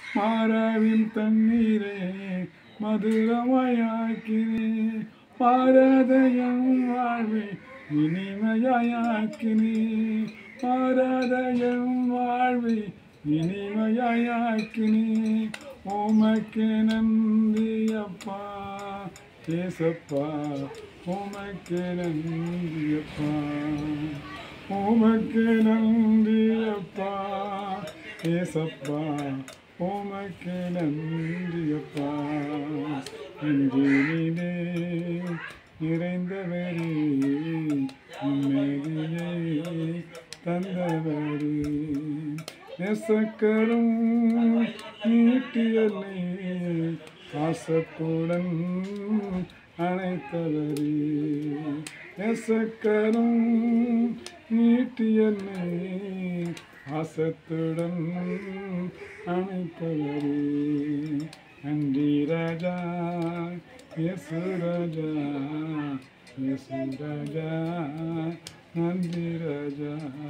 மாறாவின் தண்ணீரே மதுரமாயாக்கினே பாரதயம் வாழ்வை இனிமையாக்கினே பாரதயம் வாழ்வை இனிமையாக்கினே உமக்கு நன்றி அப்பா ஏசப்பா உமக்கு நன்றி அப்பா உமக்கு நன்றி அப்பா ஏசப்பா உமக்கு நன்றி அப்பா நன்றியிலே நிறைந்தவரே உண்மையிலே தந்தவரே நெசக்கரும் நீட்டியல்லே ஆசத்துடன் அணைத்தவரே நெசக்கரும் நீட்டியல்லே ஆசத்துடன் அணைத்தவரே நன்றி ராஜா இயேசு ராஜா இயேசு ராஜா நன்றி ராஜா